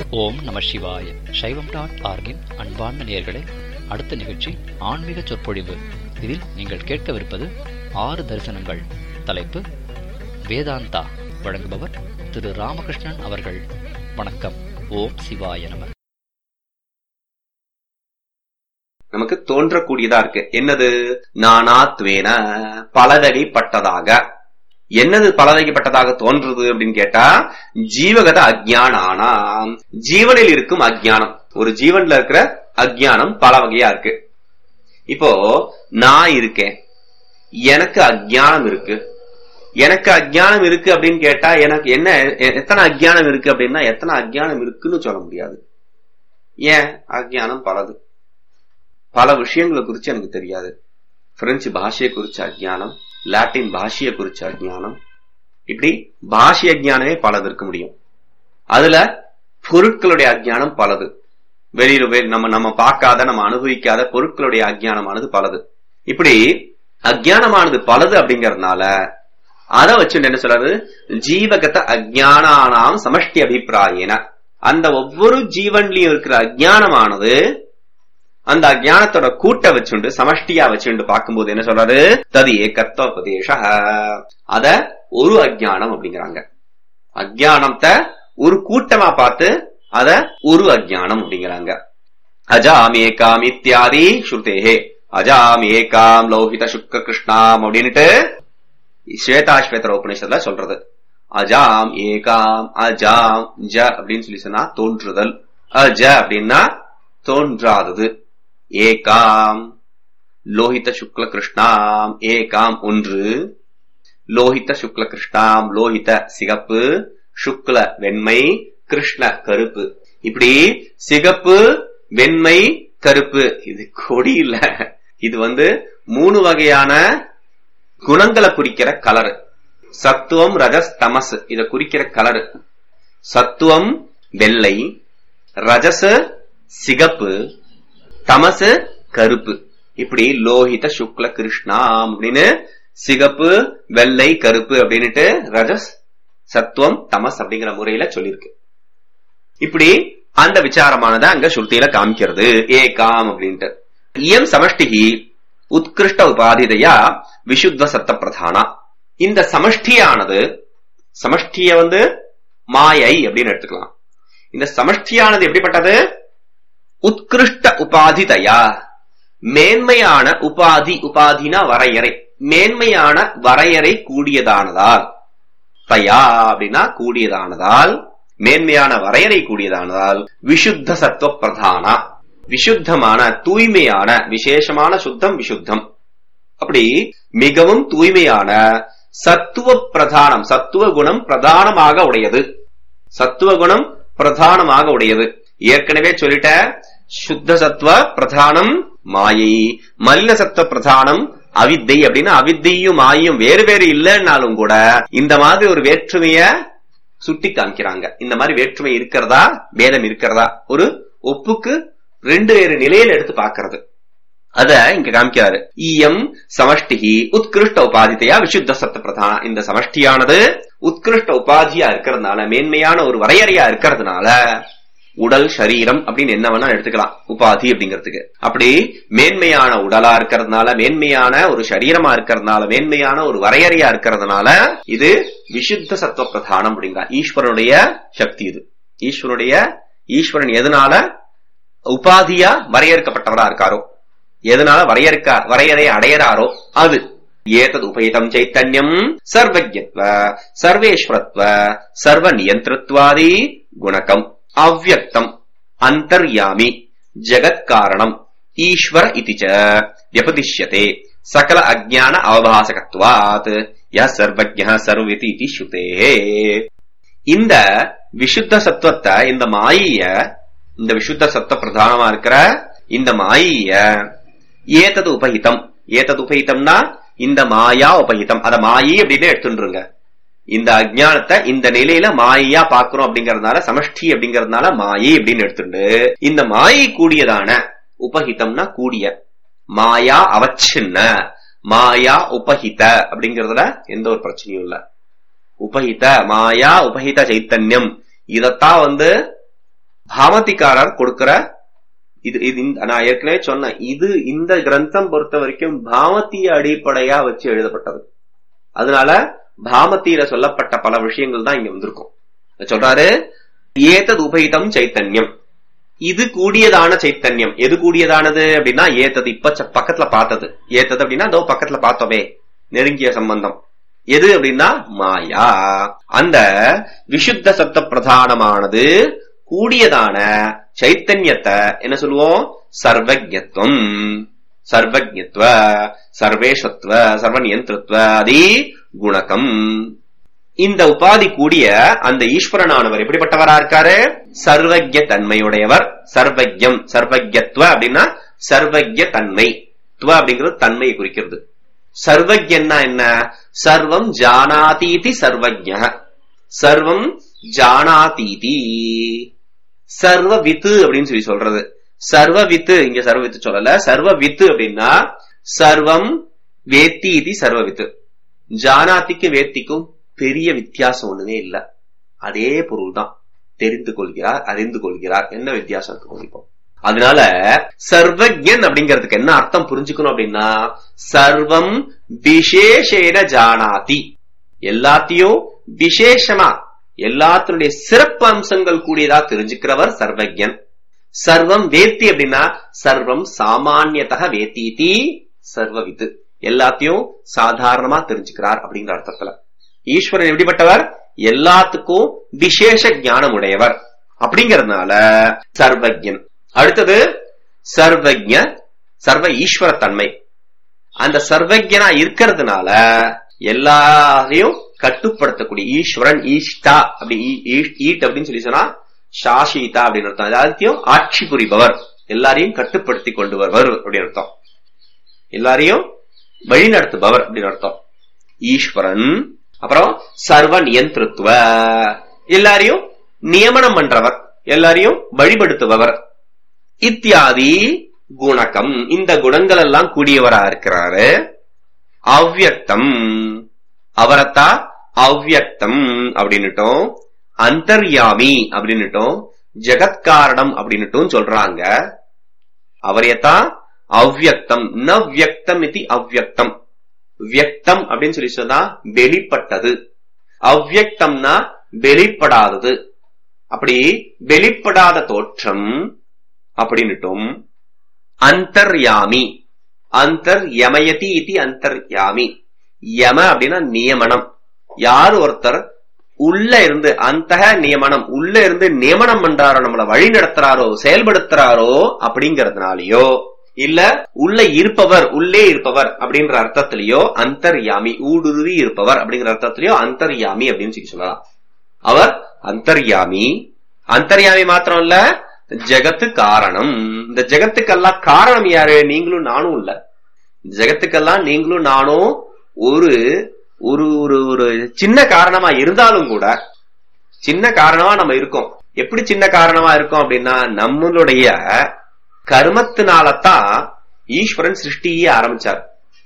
ஓம் நம சிவாய சைவம் டாட் ஆர்கின் அன்பார்ந்த நேயர்களே அடுத்த நிகழ்ச்சி ஆன்மீக சொற்பொழிவு இதில் நீங்கள் கேட்கவிருப்பது ஆறு தரிசனங்கள் தலைப்பு வேதாந்தா வழங்குபவர் திரு ராமகிருஷ்ணன் அவர்கள் வணக்கம் ஓம் சிவாய நம நமக்கு தோன்றக்கூடியதா இருக்கு என்னது நானாத்வேன பலதடிப்பட்டதாக என்னது பலதடிப்பட்டதாக தோன்றுது அப்படின்னு கேட்டா ஜீவகத அஜ்ஞானானாம் ஜீவனில் இருக்கும் அஜ்ஞானம் ஒரு ஜீவன்ல இருக்கிற அஜ்ஞானம் பல வகையா இருக்கு இப்போ நான் இருக்கேன் எனக்கு அஜ்ஞானம் இருக்கு எனக்கு அஜ்ஞானம் இருக்கு அப்படின்னு கேட்டா எனக்கு என்ன எ- எத்தனை அஜ்ஞானம் இருக்கு அப்படின்னா எத்தனை அஜ்ஞானம் இருக்குன்னு சொல்ல முடியாது ஏன் அஜ்ஞானம் பலது பல விஷயங்களை குறிச்சு எனக்கு தெரியாது பிரெஞ்சு பாஷையை குறிச்ச அஜ்ஞானம் லாட்டின் பாஷையை குறிச்ச அஜ்ஞானம் இப்படி பாஷை அஜ்ஞானமே பலது இருக்க முடியும் அதுல பொருட்களுடைய அஜ்ஞானம் பலது வெளியில வெ- நம்ம நம்ம பார்க்காத நம்ம அனுபவிக்காத பொருட்களுடைய அஜ்ஞானமானது பலது இப்படி அஜ்ஞானமானது பலது அப்படிங்கறதுனால அதை வச்சு என்ன சொல்றாரு ஜீவகத அஜ்ஞானானாம் சமஷ்டி அபிப்பிராயன அந்த ஒவ்வொரு ஜீவன்லயும் இருக்கிற அஜ்ஞானமானது அந்த அஜானத்தோட கூட்ட வச்சுண்டு சமஷ்டியா வச்சுண்டு பார்க்கும்போது என்ன சொல்றாரு தது ஏகத்துவபதேச அத ஒரு அஜ்ஞானம் அப்படிங்கிறாங்க அஜ்ஞானத்தை ஒரு கூட்டமா பார்த்து அத ஒரு அஜ்ஞானம் அப்படிங்கிறாங்க அஜாம் ஏகாம் இத்தியாதி ஸ்ருதேஹே அஜாம் ஏகாம் லௌகித சுக்க கிருஷ்ணாம் அப்படின்னுட்டு ஸ்வேதாஸ்வேதர உபநிஷத்துல சொல்றது அஜாம் ஏகாம் அஜாம் ஜ அப்படின்னு சொல்லி சொன்னா தோன்றுதல் அஜ அப்படின்னா தோன்றாதது ஏகாம் லோஹித சுக்ல கிருஷ்ணாம் ஏகாம் ஒன்று லோஹித சுக்ல கிருஷ்ணாம் லோஹித சிகப்பு சுக்ல வெண்மை கிருஷ்ண கருப்பு இப்படி சிகப்பு வெண்மை கருப்பு இது கொடி இல்ல இது வந்து மூணு வகையான குணங்களை குறிக்கிற கலர் சத்துவம் ரஜஸ் தமஸ் இத குறிக்கிற கலர் சத்துவம் வெள்ளை ரஜஸ் சிகப்பு தமசு கருப்பு இப்படி லோஹித சுக்ல கிருஷ்ணாம் அப்படின்னு சிகப்பு வெள்ளை கருப்பு அப்படின்னுட்டு ரஜஸ் சத்துவம் தமஸ் அப்படிங்கிற முறையில சொல்லியிருக்கு இப்படி அந்த விசாரமானது அங்க ஸ்ருதியில காமிக்கிறது ஏகாம் அப்படின்ட்டு இயம் சமஷ்டிகி உத்கிருஷ்ட உபாதிதையா விசுத்த சத்த பிரதானா இந்த சமஷ்டியானது சமஷ்டிய வந்து மாயை அப்படின்னு எடுத்துக்கலாம் இந்த சமஷ்டியானது எப்படிப்பட்டது உத்கிருஷ்ட உபாதிதயா மேன்மையான உபாதி உபாதினா வரையறை மேன்மையான வரையறை கூடியதானதால் தயா அப்படின்னா கூடியதானதால் மேன்மையான வரையறை கூடியதானதால் விசுத்த சத்துவ பிரதானா விசுத்தமான தூய்மையான விசேஷமான சுத்தம் விசுத்தம் அப்படி மிகவும் தூய்மையான சத்துவ பிரதானம் சத்துவ குணம் பிரதானமாக உடையது சத்துவ குணம் பிரதானமாக உடையது ஏற்கனவே சொல்லிட்ட சுத்த சத்துவ பிரதானம் மாயை மலின சத்துவ பிரதானம் அவித்தை அப்படின்னா அவித்தையும் மாயும் வேறு வேறு இல்லைன்னாலும் கூட இந்த மாதிரி ஒரு வேற்றுமைய சுட்டி காமிக்கிறாங்க இந்த மாதிரி வேற்றுமை இருக்கிறதா பேதம் இருக்கிறதா ஒரு ஒப்புக்கு ரெண்டு வேறு நிலையில எடுத்து பார்க்கிறது அத இங்க காமிக்கிறாரு ஈயம் சமஷ்டிகி உத்கிருஷ்ட உபாதித்தையா விசுத்த சத்த பிரதான இந்த சமஷ்டியானது உத்கிருஷ்ட உபாதியா இருக்கிறதுனால மேன்மையான ஒரு வரையறையா இருக்கிறதுனால உடல் சரீரம் அப்படின்னு என்ன வேணா எடுத்துக்கலாம் உபாதி அப்படிங்கிறதுக்கு அப்படி மேன்மையான உடலா இருக்கிறதுனால மேன்மையான ஒரு சரீரமா இருக்கிறதுனால மேன்மையான ஒரு வரையறையா இருக்கிறதுனால இது விசுத்த சத்துவ பிரதானம் அப்படிங்க ஈஸ்வரனுடைய சக்தி இது ஈஸ்வரனுடைய ஈஸ்வரன் எதனால உபாதியா வரையறுக்கப்பட்டவரா இருக்காரோ எதனால வரையறுக்க வரையறை அடையறாரோ அது ஏதது உபயிதம் சைத்தன்யம் சர்வஜத்வ சர்வேஸ்வரத்வ சர்வ நியந்திரத்வாதி குணகம் அவ்வக்தம் அந்தர்யாமி ஜெகத் காரணம் ஈஸ்வர இதி ச வியபதிஷ்யதே சகல அஜ்ஞான அவபாசகத்வாத் ய சர்வஜ்ஞ சர்வதி இதி ஸ்ருதே இந்த விசுத்த சத்துவத்தை இந்த மாயிய இந்த விசுத்த சத்துவ பிரதானமா இருக்கிற இந்த மாயிய ஏதது உபஹிதம் ஏதது உபஹிதம்னா இந்த மாயா உபஹிதம் அத மாயி அப்படின்னு எடுத்துருங்க இந்த அஜ்ஞானத்தை இந்த நிலையில மாயையா பாக்குறோம் அப்படிங்கறதுனால சமஷ்டி அப்படிங்கறதுனால மாயை அப்படின்னு எடுத்துட்டு இந்த மாயை கூடியதான உபஹிதம்னா கூடிய மாயா அவச்சின்ன மாயா உபஹித அப்படிங்கறதுல எந்த ஒரு பிரச்சனையும் இல்ல உபஹித மாயா உபஹித சைத்தன்யம் இதத்தான் வந்து பாமதிக்காரர் கொடுக்கிற இது இது இந்த- நான் ஏற்கனவே சொன்னேன் இது இந்த கிரந்தம் பொறுத்த வரைக்கும் பாமத்திய அடிப்படையா வச்சு எழுதப்பட்டது அதனால பாமத்தியில சொல்லப்பட்ட பல விஷயங்கள் தான் இங்க வந்திருக்கும் சொல்றாரு ஏதது உபயிதம் சைத்தன்யம் இது கூடியதான சைத்தன்யம் எது கூடியதானது அப்படின்னா ஏத்தது இப்ப ச- பக்கத்துல பார்த்தது ஏத்தது அப்படின்னா அதோ பக்கத்துல பார்த்தோமே நெருங்கிய சம்பந்தம் எது அப்படின்னா மாயா அந்த விசுத்த சத்த பிரதானமானது கூடியதான சைத்தன்யத்தை என்ன சொல்லுவோம் சர்வஜத்துவம் சர்வஜத்துவ சர்வேஷத்துவ சர்வநியந்திரத்துவ அதே குணகம் இந்த உபாதி கூடிய அந்த ஈஸ்வரனானவர் எப்படிப்பட்டவரா இருக்காரு சர்வஜ தன்மையுடையவர் சர்வஜம் சர்வஜத்துவ அப்படின்னா சர்வஜ தன்மை துவ அப்படிங்கிறது தன்மையை குறிக்கிறது சர்வஜன்னா என்ன சர்வம் ஜானாதீதி சர்வஜ சர்வம் ஜானாதீதி சர்வ வித்து அப்படின்னு சொல்லி சொல்றது சர்வ வித்து இங்க சர்வ வித்து சொல்லல சர்வ வித்து அப்படின்னா சர்வம் வேத்தி இது சர்வ வித்து ஜானாதிக்கு வேத்திக்கும் பெரிய வித்தியாசம் ஒண்ணுமே இல்ல அதே பொருள் தான் தெரிந்து கொள்கிறார் அறிந்து கொள்கிறார் என்ன வித்தியாசம் இருக்கும் இப்போ அதனால சர்வஜன் அப்படிங்கிறதுக்கு என்ன அர்த்தம் புரிஞ்சுக்கணும் அப்படின்னா சர்வம் விசேஷேன ஜானாதி எல்லாத்தையும் விசேஷமா எல்லாத்தினுடைய சிறப்பு அம்சங்கள் கூடியதா தெரிஞ்சுக்கிறவர் சர்வஜன் சர்வம் வேத்தி அப்படின்னா சர்வம் சாமானியத்தக வேத்தீதி சர்வவித்து எல்லாத்தையும் சாதாரணமா தெரிஞ்சுக்கிறார் அப்படிங்கிற அர்த்தத்துல ஈஸ்வரன் எப்படிப்பட்டவர் எல்லாத்துக்கும் விசேஷ ஞானம் உடையவர் அப்படிங்கறதுனால சர்வஜன் அடுத்தது சர்வஜ சர்வ ஈஸ்வர தன்மை அந்த சர்வஜனா இருக்கிறதுனால எல்லாரையும் கட்டுப்படுத்தக்கூடிய ஈஸ்வரன் ஈஷ்டா அப்படி ஈ- ஈ- ஈட் அப்படின்னு சொல்லி சொன்னா சாஷிதா அப்படின்னு அர்த்தம் எல்லாத்தையும் ஆட்சி புரிபவர் எல்லாரையும் கட்டுப்படுத்தி கொண்டு வருவர் அப்படின்னு அர்த்தம் எல்லாரையும் வழி நடத்துபவர் அப்படின்னு அர்த்தம் ஈஸ்வரன் அப்புறம் சர்வ நியந்திருத்துவ எல்லாரையும் நியமனம் பண்றவர் எல்லாரையும் வழிபடுத்துபவர் இத்தியாதி குணகம் இந்த குணங்கள் எல்லாம் கூடியவரா இருக்கிறாரு அவ்யக்தம் அவரத்தா அவ்யக்தம் அப்படின்னுட்டும் அந்தர்யாமி அப்படின்னுட்டும் ஜெகத்காரணம் அப்படின்னுட்டும் சொல்றாங்க அவரையத்தான் அவ்யக்தம் ந வியக்தம் இது அவ்யக்தம் வியக்தம் அப்படின்னு சொல்லி சொன்னா வெளிப்பட்டது அவ்யக்தம்னா வெளிப்படாதது அப்படி வெளிப்படாத தோற்றம் அப்படின்னுட்டும் அந்தர்யாமி அந்தர் யமயதி இது அந்தர்யாமி யம அப்படின்னா நியமனம் யார் ஒருத்தர் உள்ள இருந்து அந்த நியமனம் உள்ள இருந்து நியமனம் பண்றாரோ நம்மள வழி நடத்துறாரோ செயல்படுத்துறாரோ அப்படிங்கறதுனாலயோ இல்ல உள்ள இருப்பவர் உள்ளே இருப்பவர் அப்படின்ற அர்த்தத்திலேயோ அந்தர்யாமி ஊடுருவி இருப்பவர் அப்படிங்கிற அர்த்தத்திலேயோ அந்தர்யாமி அப்படின்னு சொல்லி சொல்லலாம் அவர் அந்தர்யாமி அந்தர்யாமி மாத்திரம் இல்ல ஜெகத்து காரணம் இந்த ஜெகத்துக்கெல்லாம் காரணம் யாரு நீங்களும் நானும் இல்ல ஜெகத்துக்கெல்லாம் நீங்களும் நானும் ஒரு ஒரு ஒரு ஒரு சின்ன காரணமா இருந்தாலும் கூட சின்ன காரணமா நம்ம இருக்கோம் எப்படி சின்ன காரணமா இருக்கோம் அப்படின்னா நம்மளுடைய கர்மத்தினாலதான் ஈஸ்வரன் சிருஷ்டியே ஆரம்பிச்சார்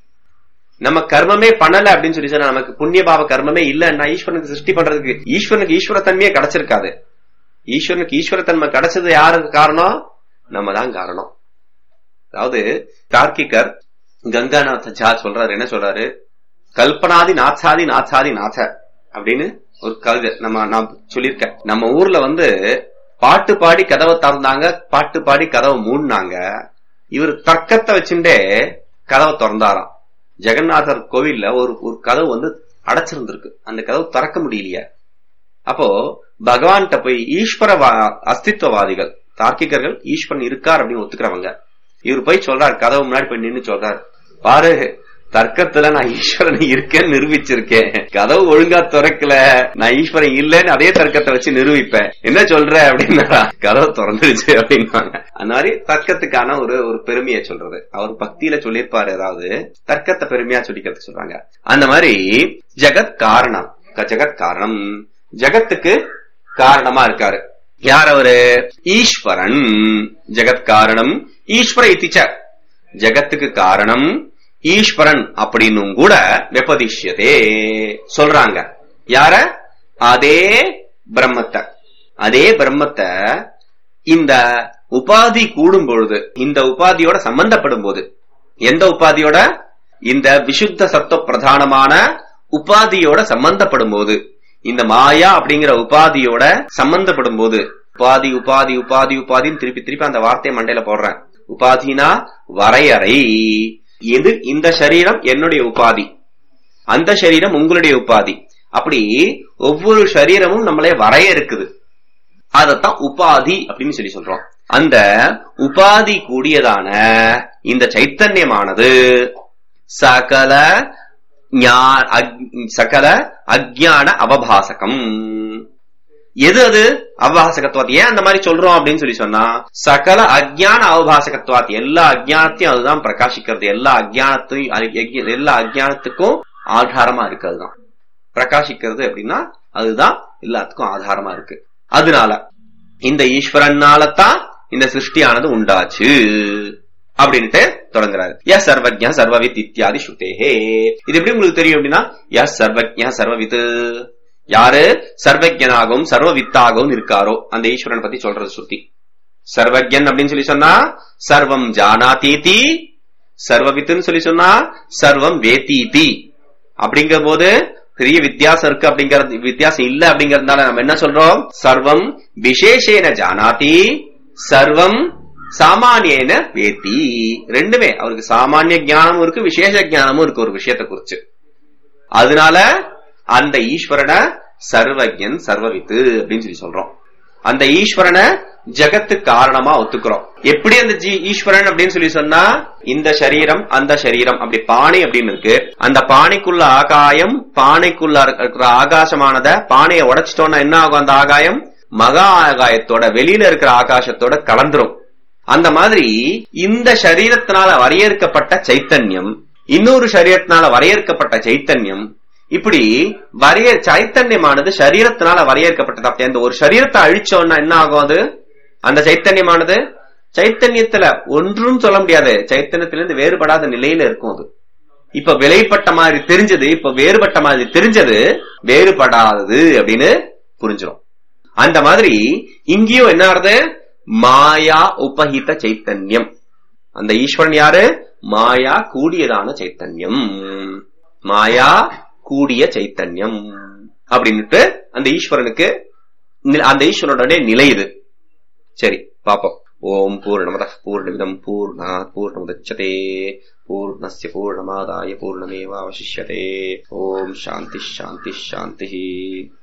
நம்ம கர்மமே பண்ணல அப்படின்னு சொல்லி சொன்னா நமக்கு புண்ணிய பாவ கர்மமே இல்லன்னா ஈஸ்வரனுக்கு சிருஷ்டி பண்றதுக்கு ஈஸ்வரனுக்கு ஈஸ்வர தன்மையே கிடைச்சிருக்காது ஈஸ்வரனுக்கு ஈஸ்வர தன்மை கிடைச்சது யாருக்கு காரணம் நம்ம தான் காரணம் அதாவது தார்க்கிகர் கங்காநாத ஜா சொல்றாரு என்ன சொல்றாரு கல்பனாதி நாச்சாதி நாச்சாதி நாச்ச அப்படின்னு ஒரு கவிதை நம்ம நான் சொல்லியிருக்கேன் நம்ம ஊர்ல வந்து பாட்டு பாடி கதவை திறந்தாங்க பாட்டு பாடி கதவை மூடினாங்க இவர் தர்க்கத்தை வச்சுட்டே கதவை திறந்தாராம் ஜெகநாதர் கோவில்ல ஒரு ஒரு கதவு வந்து அடைச்சிருந்திருக்கு அந்த கதவு திறக்க முடியலையே அப்போ பகவான்கிட்ட போய் ஈஸ்வர அஸ்தித்வவாதிகள் தார்க்கிகர்கள் ஈஸ்வரன் இருக்கார் அப்படின்னு ஒத்துக்கிறவங்க இவர் போய் சொல்றாரு கதவு முன்னாடி போய் நின்னு சொல்றாரு பாரு தர்க்கத்துல நான் ஈஸ்வரன் இருக்கேன்னு நிரூபிச்சிருக்கேன் கதவு ஒழுங்கா திறக்கல நான் ஈஸ்வரன் இல்லைன்னு அதே தர்க்கத்தை வச்சு நிரூபிப்பேன் என்ன சொல்ற அப்படின்னா கதவு திறந்துருச்சு அப்படின்னாங்க அந்த மாதிரி தர்க்கத்துக்கான ஒரு ஒரு பெருமையை சொல்றது அவர் பக்தியில சொல்லியிருப்பாரு ஏதாவது தர்க்கத்தை பெருமையா சொல்லிக்கிறதுக்கு சொல்றாங்க அந்த மாதிரி ஜெகத் காரணம் ஜெகத் காரணம் ஜெகத்துக்கு காரணமா இருக்காரு யார் அவரு ஈஸ்வரன் ஜெகத் காரணம் ஈஸ்வர இத்திச்ச ஜெகத்துக்கு காரணம் ஈஸ்வரன் அப்படின்னும் கூட வெப்பதிஷ்யதே சொல்றாங்க யார அதே பிரம்மத்தை அதே பிரம்மத்தை இந்த உபாதி கூடும் பொழுது இந்த உபாதியோட சம்பந்தப்படும் போது எந்த உபாதியோட இந்த விசுத்த சத்துவ பிரதானமான உபாதியோட சம்பந்தப்படும் போது இந்த மாயா அப்படிங்கிற உபாதியோட சம்பந்தப்படும் போது உபாதி உபாதி உபாதி உபாதின்னு திருப்பி திருப்பி அந்த வார்த்தையை மண்டையில போடுறேன் உபாதினா வரையறை எது இந்த சரீரம் என்னுடைய உபாதி அந்த சரீரம் உங்களுடைய உபாதி அப்படி ஒவ்வொரு சரீரமும் நம்மளே வரையறுக்குது அதத்தான் உபாதி அப்படின்னு சொல்லி சொல்றோம் அந்த உபாதி கூடியதான இந்த சைத்தன்யமானது சகல ஞா- அக்- சகல அஜ்ஞான அவபாசகம் எது அது அவபாசகத்துவாத் ஏன் அந்த மாதிரி சொல்றோம் அப்படின்னு சொல்லி சொன்னா சகல அஜ்ஞான அவபாசகத்துவாத் எல்லா அஜ்ஞானத்தையும் அதுதான் பிரகாசிக்கிறது எல்லா அஜ்ஞானத்தையும் அ- எல்லா அஜ்ஞானத்துக்கும் ஆதாரமா இருக்கு அதுதான் பிரகாசிக்கிறது அப்படின்னா அதுதான் எல்லாத்துக்கும் ஆதாரமா இருக்கு அதனால இந்த ஈஸ்வரனால தான் இந்த சிருஷ்டியானது உண்டாச்சு அப்படின்ட்டு தொடங்குறாரு எஸ் சர்வஜா சர்வவித் இத்தியாதி ஸ்ருதேஹே இது எப்படி உங்களுக்கு தெரியும் அப்படின்னா எஸ் சர்வஜா சர்வவித் யாரு சர்வஜனாகவும் சர்வவித்தாகவும் இருக்காரோ அந்த ஈஸ்வரன் பத்தி சொல்றது ஸ்ருதி சர்வஜன் அப்படின்னு சொல்லி சொன்னா சர்வம் ஜானாதீதி சர்வவித்துன்னு சொல்லி சொன்னா சர்வம் வேதீதி அப்படிங்கிற போது பெரிய வித்தியாசம் இருக்கு அப்படிங்கறது வித்தியாசம் இல்ல அப்படிங்கறதுனால நம்ம என்ன சொல்றோம் சர்வம் விசேஷேன ஜானாதி சர்வம் சாமானியன வேத்தி ரெண்டுமே அவருக்கு சாமானிய ஞானமும் இருக்கு விசேஷ ஞானமும் இருக்கு ஒரு விஷயத்தை குறிச்சு அதனால அந்த ஈஸ்வரனை சர்வஜன் சர்வவித்து அப்படின்னு சொல்லி சொல்றோம் அந்த ஈஸ்வரனை ஜெகத்து காரணமா ஒத்துக்கிறோம் எப்படி அந்த ஜீ- ஈஸ்வரன் அப்படின்னு சொல்லி சொன்னா இந்த சரீரம் அந்த சரீரம் அப்படி பானை அப்படின்னு இருக்கு அந்த பானைக்குள்ள ஆகாயம் பானைக்குள்ள இருக்கிற ஆகாசமானத பானையை உடைச்சிட்டோம்னா என்ன ஆகும் அந்த ஆகாயம் மகா ஆகாயத்தோட வெளியில இருக்கிற ஆகாசத்தோட கலந்துரும் அந்த மாதிரி இந்த சரீரத்தினால வரையறுக்கப்பட்ட சைத்தன்யம் இன்னொரு சரீரத்தினால வரையறுக்கப்பட்ட சைத்தன்யம் இப்படி வரைய சைத்தன்யமானது சரீரத்தினால வரையறுக்கப்பட்டது அப்படி அந்த ஒரு சரீரத்தை அழிச்சோம்னா என்ன ஆகும் அது அந்த சைத்தன்யமானது சைத்தன்யத்துல ஒன்றும் சொல்ல முடியாது சைத்தன்யத்திலிருந்து வேறுபடாத நிலையில இருக்கும் அது இப்ப விலைப்பட்ட மாதிரி தெரிஞ்சது இப்ப வேறுபட்ட மாதிரி தெரிஞ்சது வேறுபடாதது அப்படின்னு புரிஞ்சிடும் அந்த மாதிரி இங்கேயும் என்ன ஆறுது மாயா உபஹித சைத்தன்யம் அந்த ஈஸ்வரன் யாரு மாயா கூடியதான சைத்தன்யம் மாயா கூடிய சைத்தன்யம் அப்படின்னுட்டு அந்த ஈஸ்வரனுக்கு நி- அந்த ஈஸ்வரனுடைய நிலை இது சரி பாப்போம் ஓம் பூர்ணமத பூர்ணமிதம் பூர்ணா பூர்ணமுதச்சதே பூர்ணஸ்ய பூர்ணமாதாய பூர்ணமேவாவசிஷ்யதே ஓம் சாந்தி சாந்தி சாந்தி